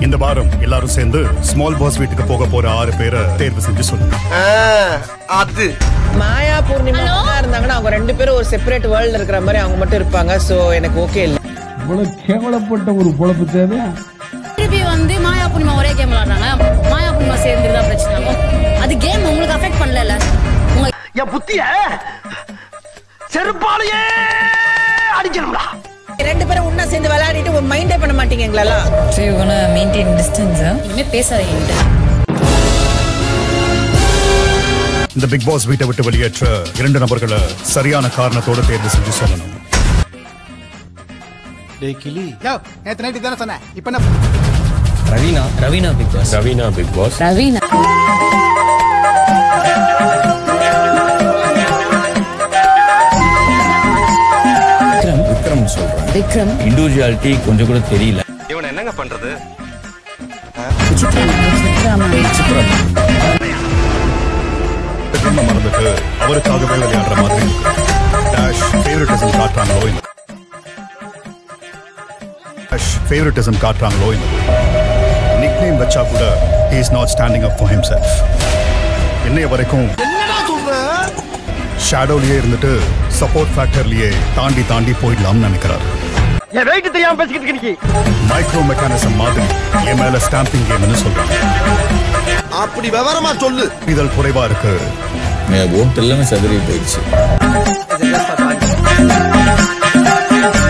இந்த வாரம் எல்லாரும் சேர்ந்து ஸ்மால் பாஸ் வீட்டுக்கு போக போற ஆறு பேரை தேர்வு செஞ்சு சொல்லுங்க அது மாயா பூர்ணிமா ஒண்ணா இருந்தாங்கன்னா அவங்க ரெண்டு பேரும் ஒரு செப்பரேட் வேர்ல்டு இருக்கிற மாதிரி அவங்க மட்டும் இருப்பாங்க சோ எனக்கு ஓகே இல்ல இவ்வளவு கேவலப்பட்ட ஒரு பொழப்பு தேவையா திருப்பி வந்து மாயா பூர்ணிமா ஒரே கேம் விளாடுறாங்க மாயா பூர்ணிமா சேர்ந்துருந்தா பிரச்சனை ஆகும் அது கேம் உங்களுக்கு அஃபெக்ட் பண்ணல உங்க என் புத்திய செருப்பாலேயே அடிக்கணும்டா ரெண்டு பேரும் ஒண்ணா சேர்ந்து விளையாடிட்டு மைண்டே பண்ண மாட்டீங்க எங்களெல்லாம் So you're gonna maintain distance, huh? இனிமே பேசாதீங்க என்கிட்ட. இந்த பிக் பாஸ் வீட்டை விட்டு வெளியேற்ற இரண்டு நபர்களை சரியான காரணத்தோட தேர்வு செஞ்சு சொல்லணும் நேத்து நைட்டு தானே சொன்னேன் இப்ப என்ன Raveena Raveena big boss Raveena big boss Ravina. Vikram Vikram சொல்றேன் Vikram. இண்டிவிஜுவாலிட்டி கொஞ்சம் கூட தெரியல இவனை என்னங்க பண்றது திரும்ப மறந்துட்டு அவருக்காகவே விளையாடுற மாதிரி டேஷ் ஃபேவரட்டிசம் காட்டுறாங்களோ இந்த டேஷ் ஃபேவரட்டிசம் காட்டுறாங்களோ இந்த நிக் நேம் வச்சா கூட he is not standing up for himself இன்னைய வரைக்கும் ஷேடோலயே இருந்துட்டு சப்போர்ட் ஃபேக்டர்லயே தாண்டி தாண்டி போயிடலாம்னு நினைக்கிறாரு என் வெயிட் தெரியாம பேசிக்கிட்டு இருக்க நீ மைக்ரோ மெக்கானிசம் மாதிரி என் மேல ஸ்டாம்பிங் கேம்னு சொல்றாங்க அப்படி விவரமா சொல்லு இதழ் குறைவா இருக்கு ஓட்டு எல்லாமே சதுரி போயிடுச்சு